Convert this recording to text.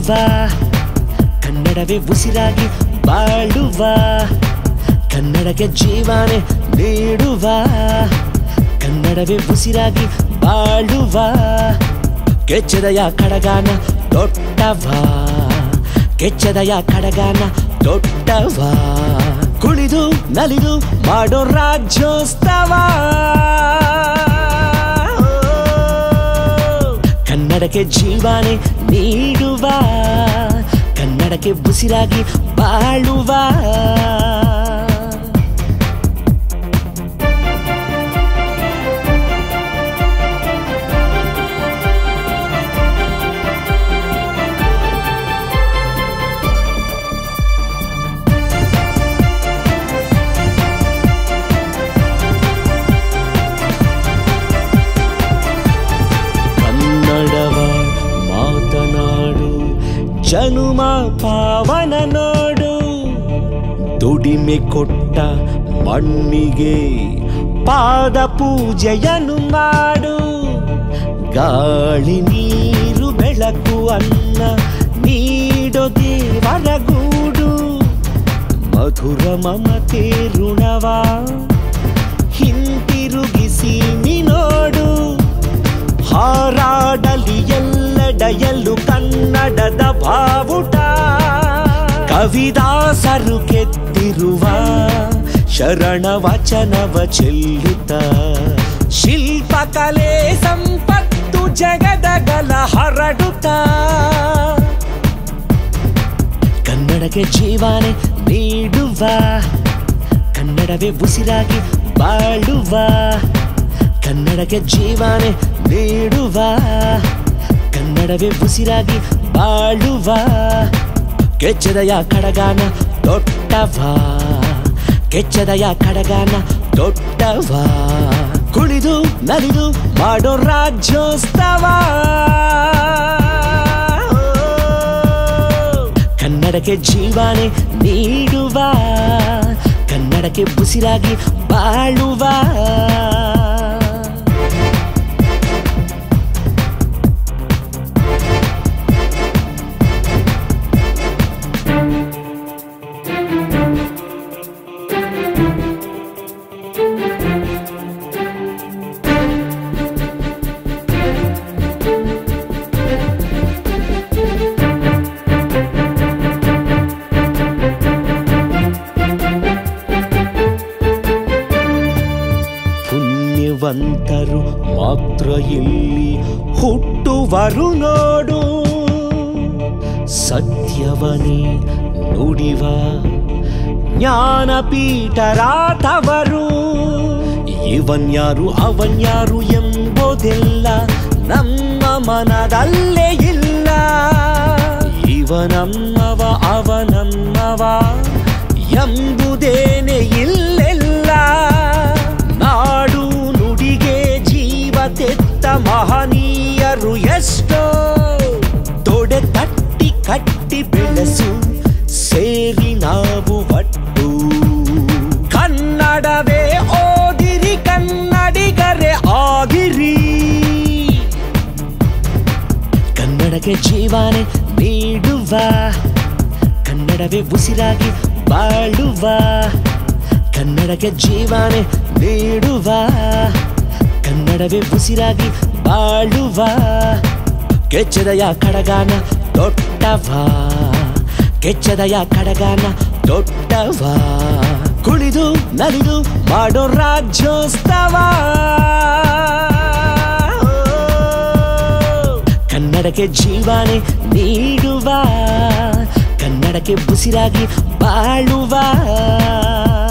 ನೀಡುವ ಕನ್ನಡವೇ ಉಸಿರಾಗಿ ಬಾಳುವ ಕನ್ನಡಕ್ಕೆ ಜೀವನೆ ನೀಡುವ ಕನ್ನಡವೇ ಉಸಿರಾಗಿ ಬಾಳುವ ಕೆಚ್ಚದಯ ಕಡಗಾನ ದೊಡ್ಡವ ಕೆಚ್ಚದಯ ಕಡಗಾನ ದೊಡ್ಡವ ಕುಣಿದು ನಲಿದು ಮಾಡೋ ರಾಜ್ಯೋತ್ಸವ ಕನ್ನಡಕ್ಕೆ ಜೀವನೆ ನೀಡುವ ಕನ್ನಡಕ್ಕೆ ಉಸಿರಾಗಿ ಬಾಳುವ ಕನ್ನಡವ ಮಾತನಾಡು ಜನುಮ ಪಾವನ ನೋಡು ದುಡಿಮೆ ಕೊಟ್ಟ ಮಣ್ಣಿಗೆ ಪಾದ ಪೂಜೆಯನ್ನು ಮಾಡು ಗಾಳಿ ನೀರು ಬೆಳಕು ಅನ್ನ ನೀಡೋ ದೇವರ ಗೂಡು ಮಧುರ ಮಮತೆ ಋಣವ ಹಿಂತಿರುಗಿಸಿ ನೀ ನೋಡು ಹಾರಾಡಲಿ ಎಲ್ಲೆಡೆಯಲ್ಲೂ ಕನ್ನಡದ ಬಾವುಟ ಕವಿದಾಸರು ಕೆತ್ತಿರುವ ಶರಣ ವಚನವ ಚೆಲ್ಲುತ್ತ ಶಿಲ್ಪಕಲೆ ಸಂಪತ್ತು ಜಗದಗಲ ಹರಡುತ್ತ ಕನ್ನಡಕ್ಕೆ ಜೀವನೆ ನೀಡುವ ಕನ್ನಡವೇ ಉಸಿರಾಗಿ ಬಾಳುವ ಕನ್ನಡಕ್ಕೆ ಜೀವನೆ ನೀಡುವ ಕನ್ನಡವೇ ಉಸಿರಾಗಿ ಬಾಳುವ ಕೆಚ್ಚದಯ ಕಡಗಾನ ದೊಡ್ಡವ ಕೆಚ್ಚದಯ ಕಡಗಾನ ದೊಡ್ಡವ ಕುಣಿದು ನಲಿದು ಮಾಡೋ ರಾಜ್ಯೋತ್ಸವ ಕನ್ನಡಕ್ಕೆ ಜೀವನೆ ನೀಡುವ ಕನ್ನಡಕ್ಕೆ ಉಸಿರಾಗಿ ಬಾಳುವ ಪುಣ್ಯವಂತರು ಮಾತ್ರ ಇಲ್ಲಿ ಹುಟ್ಟುವರು ನೋಡು ಸತ್ಯವನೇ ನುಡಿವ ಜ್ಞಾನಪೀಠರಾತವರು ಇವನ್ಯಾರು ಅವನ್ಯಾರು ಎಂಬುದೆಲ್ಲ ನಮ್ಮ ಮನದಲ್ಲೇ ಇಲ್ಲ ಇವನಮ್ಮವ ಅವನಮ್ಮವ ಎಂಬುದೇನೆ ಇಲ್ಲೆಲ್ಲ ನಾಡು ನುಡಿಗೆ ಜೀವ ತೆತ್ತ ಮಹನೀಯರು ಎಷ್ಟೋ ತೊಡೆ ತಟ್ಟಿ ಕಟ್ಟಿ ಬೆಳೆಸು ಸೇರಿ ನಾವು ಒಟ್ಟು ಕನ್ನಡವೇ ಓದಿರಿ ಕನ್ನಡಿಗರೇ ಆಗಿರಿ ಕನ್ನಡಕ್ಕೆ ಜೀವನೆ ನೀಡುವ ಕನ್ನಡವೇ ಉಸಿರಾಗಿ ಬಾಳುವ ಕನ್ನಡಕ್ಕೆ ಜೀವನೆ ನೀಡುವ ಕನ್ನಡವೇ ಉಸಿರಾಗಿ ಬಾಳುವ ಕೆಚ್ಚದಯ ಕಡಗಾನ ದೊಡ್ಡವ ಕೆಚ್ಚದಯ ಕಡಗಾನ ದೊಡ್ಡವ ಕುಣಿದು ನಲಿದು ಮಾಡೋ ರಾಜ್ಯೋತ್ಸವ ಕನ್ನಡಕ್ಕೆ ಜೀವನೆ ನೀಡುವ ಕನ್ನಡಕ್ಕೆ ಉಸಿರಾಗಿ ಬಾಳುವ